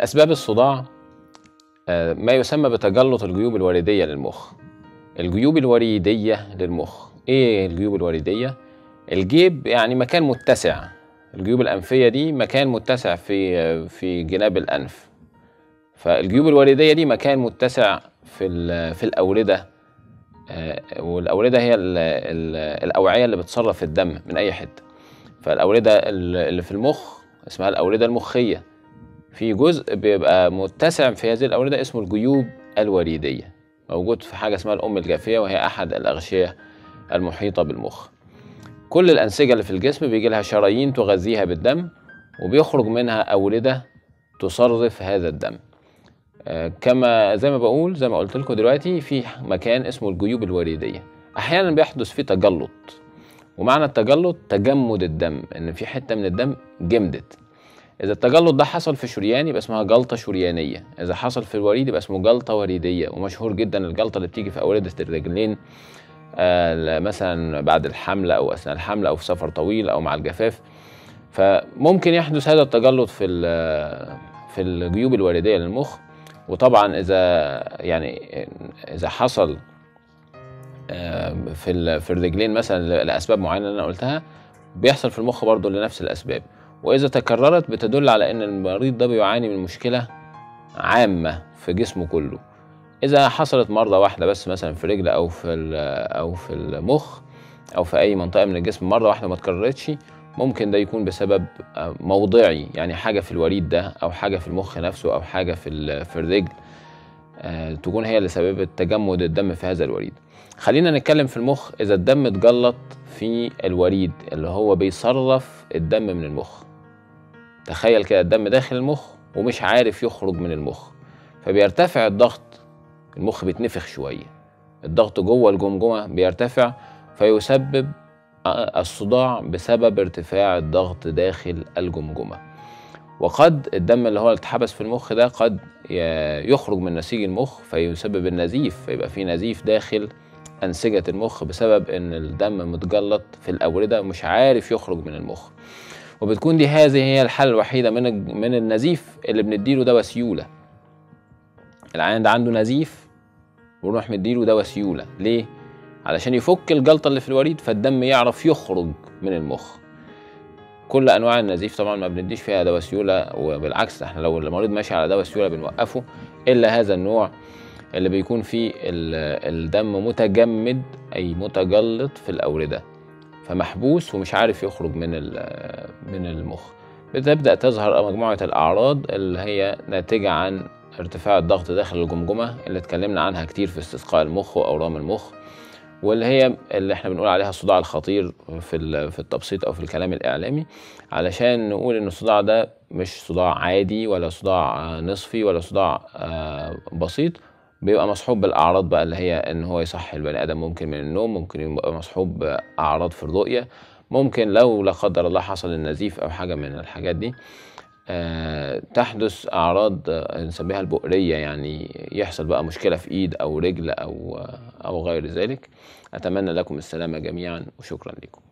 من اسباب الصداع آه، ما يسمى بتجلط الجيوب الوريديه للمخ الجيوب الوريديه للمخ ايه الجيوب الوريديه الجيب يعني مكان متسع الجيوب الانفيه دي مكان متسع في في جناب الانف فالجيوب الوريديه دي مكان متسع في ال- في الاورده آه، والاورده هي ال- ال- الاوعيه اللي بتصرف الدم من اي حته فالاورده ال- اللي في المخ اسمها الاورده المخيه في جزء بيبقى متسع في هذه الاورده اسمه الجيوب الوريديه موجود في حاجه اسمها الام الجافيه وهي احد الاغشيه المحيطه بالمخ كل الانسجه اللي في الجسم بيجي لها شرايين تغذيها بالدم وبيخرج منها اورده تصرف هذا الدم آه، كما زي ما بقول زي ما قلت لكم دلوقتي في مكان اسمه الجيوب الوريديه احيانا بيحدث فيه تجلط ومعنى التجلط تجمد الدم ان في حته من الدم جمدت اذا التجلط ده حصل في شريان يبقى اسمها جلطه شريانيه اذا حصل في الوريد يبقى اسمه جلطه وريديه ومشهور جدا الجلطه اللي بتيجي في اورده الرجلين آه، مثلا بعد الحمل او اثناء الحمل او في سفر طويل او مع الجفاف فممكن يحدث هذا التجلط في ال- في الجيوب الوريديه للمخ وطبعا اذا يعني اذا حصل آه، في ال- في الرجلين مثلا لاسباب معينه اللي انا قلتها بيحصل في المخ برضه لنفس الاسباب واذا تكررت بتدل على ان المريض ده بيعاني من مشكله عامه في جسمه كله اذا حصلت مره واحده بس مثلا في رجل او في ال- او في المخ او في اي منطقه من الجسم مره واحده ما اتكررتش ممكن ده يكون بسبب آه، موضعي يعني حاجه في الوريد ده او حاجه في المخ نفسه او حاجه في ال- في الرجل آه، تكون هي اللي سببت تجمد الدم في هذا الوريد خلينا نتكلم في المخ اذا الدم اتجلط في الوريد اللي هو بيصرف الدم من المخ تخيل كده الدم داخل المخ ومش عارف يخرج من المخ فبيرتفع الضغط المخ بيتنفخ شويه الضغط جوه الجمجمه بيرتفع فيسبب آه، الصداع بسبب ارتفاع الضغط داخل الجمجمه وقد الدم اللي هو اتحبس في المخ ده قد ي- يخرج من نسيج المخ فيسبب النزيف فيبقى في نزيف داخل أنسجة المخ بسبب إن الدم متجلط في الأوردة ومش عارف يخرج من المخ وبتكون دي هذه هي الحالة الوحيدة من الج- من النزيف اللي بنديله دواء سيولة العيان ده عنده نزيف ونروح مديله دواء سيولة ليه؟ علشان يفك الجلطة اللي في الوريد فالدم يعرف يخرج من المخ كل انواع النزيف طبعا ما بنديش فيها دواء سيوله وبالعكس احنا لو المريض ماشي على دواء سيوله بنوقفه الا هذا النوع اللي بيكون فيه ال- الدم متجمد اي متجلط في الاورده فمحبوس ومش عارف يخرج من ال- من المخ بتبدا تظهر مجموعه الاعراض اللي هي ناتجه عن ارتفاع الضغط داخل الجمجمه اللي اتكلمنا عنها كتير في استسقاء المخ واورام المخ واللي هي اللي احنا بنقول عليها الصداع الخطير في ال- في التبسيط او في الكلام الاعلامي علشان نقول ان الصداع ده مش صداع عادي ولا صداع آه، نصفي ولا صداع آه، بسيط بيبقى مصحوب بالاعراض بقى اللي هي ان هو يصحي البني ادم ممكن من النوم ممكن يبقى مصحوب باعراض في الرؤيه ممكن لو لا قدر الله حصل النزيف او حاجه من الحاجات دي آه، تحدث اعراض آه، نسميها البؤريه يعني يحصل بقى مشكله في ايد او رجل او او غير ذلك اتمنى لكم السلامه جميعا وشكرا لكم